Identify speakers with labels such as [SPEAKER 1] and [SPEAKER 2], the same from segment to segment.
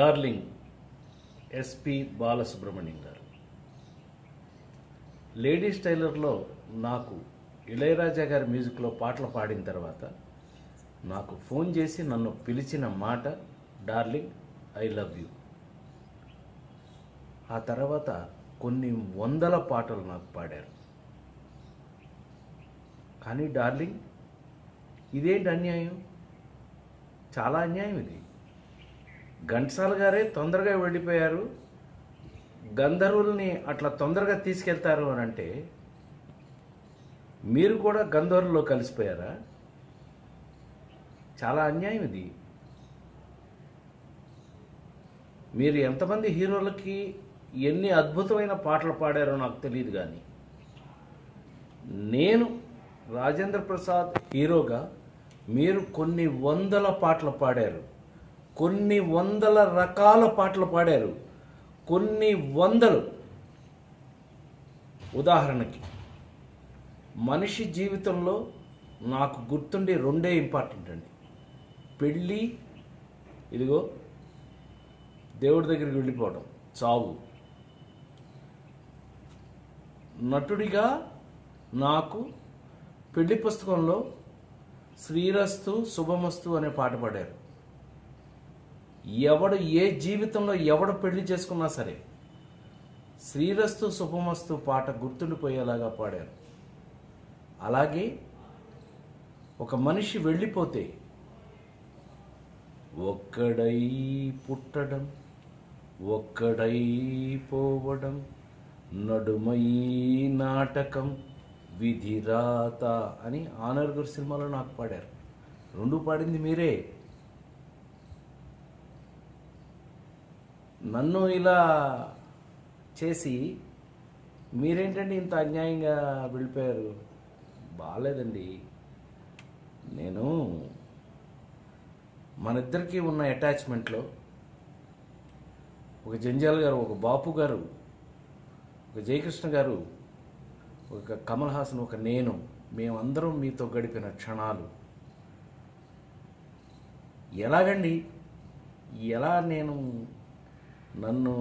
[SPEAKER 1] darling SP Balasubrahmanyam గారు ladies టైలర్లో నాకు ఇళయరాజా గారి మ్యూజిక్లో పాటలు పాడిన తర్వాత నాకు ఫోన్ చేసి నన్ను పిలిచిన మాట డార్లింగ్ ఐ లవ్ యూ ఆ తర్వాత కొన్ని వందల పాటలు నాకు పాడారు కానీ డార్లింగ్ ఇదేంటి అన్యాయం చాలా అన్యాయం ఇది ఘంటసాల గారే తొందరగా వెళ్ళిపోయారు గంధర్వుల్ని అట్లా తొందరగా తీసుకెళ్తారు అని అంటే మీరు కూడా గంధర్వుల్లో కలిసిపోయారా చాలా అన్యాయం ఇది మీరు ఎంతమంది హీరోలకి ఎన్ని అద్భుతమైన పాటలు పాడారో నాకు తెలియదు కానీ నేను రాజేంద్ర ప్రసాద్ హీరోగా మీరు కొన్ని వందల పాటలు పాడారు కొన్ని వందల రకాల పాటలు పాడారు కొన్ని వందలు ఉదాహరణకి మనిషి జీవితంలో నాకు గుర్తుండే రెండే ఇంపార్టెంట్ అండి పెళ్ళి ఇదిగో దేవుడి దగ్గరికి వెళ్ళిపోవడం చావు నటుడిగా నాకు పెళ్లి పుస్తకంలో శ్రీరస్తు శుభమస్తు అనే పాట పాడారు ఎవడు ఏ జీవితంలో ఎవడు పెళ్లి చేసుకున్నా సరే శ్రీరస్తు శుభమస్తు పాట గుర్తుండిపోయేలాగా పాడారు అలాగే ఒక మనిషి వెళ్ళిపోతే ఒక్కడై పుట్టడం ఒక్కడై పోవడం నడుమై నాటకం విధిరాత అని ఆనర్ గురు సినిమాలో నాకు పాడారు రెండు పాడింది మీరే నన్ను ఇలా చేసి మీరేంటండి ఇంత అన్యాయంగా వెళ్ళిపోయారు బాగాలేదండి నేను మన ఇద్దరికి ఉన్న అటాచ్మెంట్లో ఒక జంజాల్ గారు ఒక బాపు గారు ఒక జయకృష్ణ గారు ఒక కమల్ హాసన్ ఒక నేను మేమందరం మీతో గడిపిన క్షణాలు ఎలాగండి ఎలా నేను నన్ను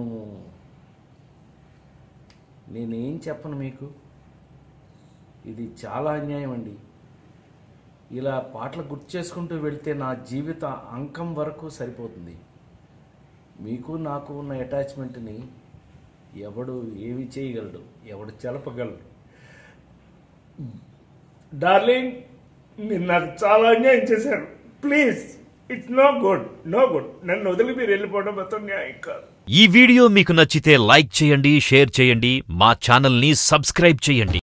[SPEAKER 1] నేనేం చెప్పను మీకు ఇది చాలా అన్యాయం అండి ఇలా పాటలు గుర్తు చేసుకుంటూ వెళ్తే నా జీవిత అంకం వరకు సరిపోతుంది మీకు నాకు ఉన్న అటాచ్మెంట్ని ఎవడు ఏమి చేయగలడు ఎవడు చెలపగలడు డార్లింగ్ మీరు నాకు చాలా అన్యాయం చేశారు please it's no good no good నన్ను వదిలి మీరు వెళ్ళిపోవడం మొత్తం న్యాయం కాదు
[SPEAKER 2] ఈ వీడియో మీకు నచ్చితే లైక్ చేయండి షేర్ చేయండి మా ఛానల్ని సబ్స్క్రైబ్ చేయండి